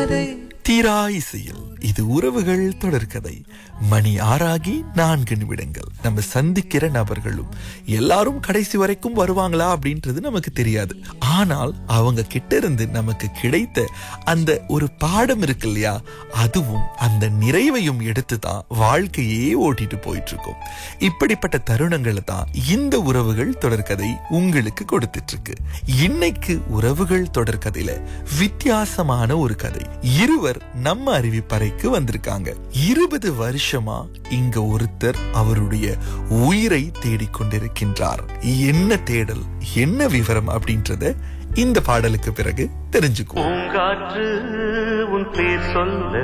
தொடர்கதை தீரா இசையில் இது உறவுகள் தொடர்கதை மணி ஆறாகி நான்கு நிமிடங்கள் நம்ம சந்திக்கிற நபர்களும் எல்லாரும் கடைசி வரைக்கும் வருவாங்களா அப்படின்றது நமக்கு தெரியாது ஆனால் அவங்க கிட்ட இருந்து நமக்கு கிடைத்த அந்த ஒரு பாடம் இருக்கு இல்லையா அதுவும் அந்த நிறைவையும் எடுத்து தான் வாழ்க்கையே ஓட்டிட்டு போயிட்டு இருக்கோம் இப்படிப்பட்ட தருணங்களை தான் இந்த உறவுகள் தொடர்கதை உங்களுக்கு கொடுத்துட்டு இருக்கு இன்னைக்கு உறவுகள் தொடர்கதையில வித்தியாசமான ஒரு கதை இருவர் நம்ம அறிவிப்பறைக்கு வந்திருக்காங்க இருபது வருஷமா இங்க ஒருத்தர் அவருடைய உயிரை தேடிக்கொண்டிருக்கின்றார் என்ன தேடல் என்ன விவரம் அப்படின்றத இந்த பாடலுக்கு பிறகு தெரிஞ்சுக்குவோம் பூங்காற்று உன் பேர் சொல்ல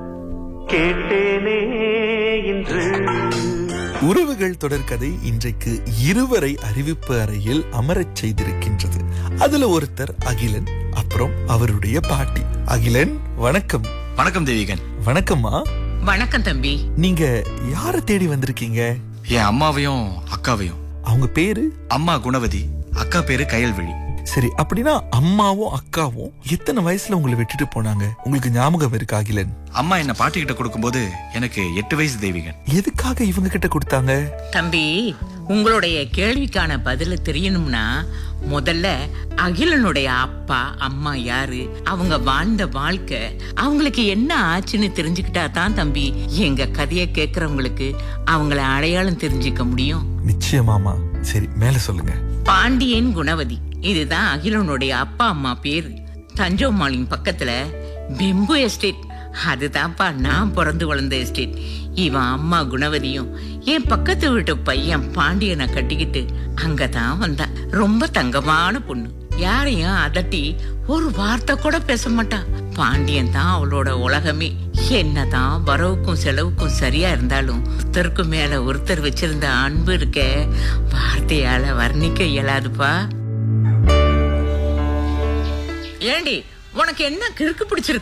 கேட்டேனே இன்று உறவுகள் தொடர்கதை இன்றைக்கு இருவரை அறிவிப்பு அறையில் அமரச் செய்திருக்கின்றது அதுல ஒருத்தர் அகிலன் அப்புறம் அவருடைய பாட்டி அகிலன் வணக்கம் வணக்கம் தேவிகன் வணக்கம்மா வணக்கம் தம்பி நீங்க யார தேடி வந்திருக்கீங்க என் அம்மாவையும் அக்காவையும் அவங்க பேரு அம்மா குணவதி அக்கா பேரு கயல்விழி சரி அப்படின்னா அம்மாவும் அக்காவும் எத்தனை வயசுல உங்களை விட்டுட்டு போனாங்க உங்களுக்கு ஞாபகம் இருக்கு அகிலன் அம்மா என்ன பாட்டி கிட்ட கொடுக்கும்போது எனக்கு எட்டு வயசு தேவிகன் எதுக்காக இவங்க கிட்ட கொடுத்தாங்க தம்பி உங்களுடைய கேள்விக்கான பதில தெரியணும்னா முதல்ல அகிலனுடைய அப்பா அம்மா யாரு அவங்க வாழ்ந்த வாழ்க்கை அவங்களுக்கு என்ன ஆச்சுன்னு தெரிஞ்சுக்கிட்டா தான் தம்பி எங்க கதையை கேக்குறவங்களுக்கு அவங்கள அடையாளம் தெரிஞ்சுக்க முடியும் நிச்சயமாமா சரி மேல சொல்லுங்க பாண்டியன் குணவதி இதுதான் அகிலனுடைய அப்பா அம்மா பேரு தஞ்சோமாலின் பக்கத்துல பெம்பு எஸ்டேட் அதுதான்ப்பா நான் பிறந்து வளர்ந்த எஸ்டேட் இவன் அம்மா குணவதியும் என் பக்கத்து வீட்டு பையன் பாண்டியனை கட்டிக்கிட்டு அங்கதான் வந்தா ரொம்ப தங்கமான பொண்ணு யாரையும் அதட்டி ஒரு வார்த்தை கூட பேச மாட்டா பாண்டியன் தான் அவளோட உலகமே என்னதான் வரவுக்கும் செலவுக்கும் சரியா இருந்தாலும் ஒருத்தருக்கு மேல ஒருத்தர் வச்சிருந்த அன்பு இருக்க வார்த்தையால வர்ணிக்க இயலாதுப்பா ஏண்டி உனக்கு என்ன கிறுக்கு பிடிச்சிருக்கு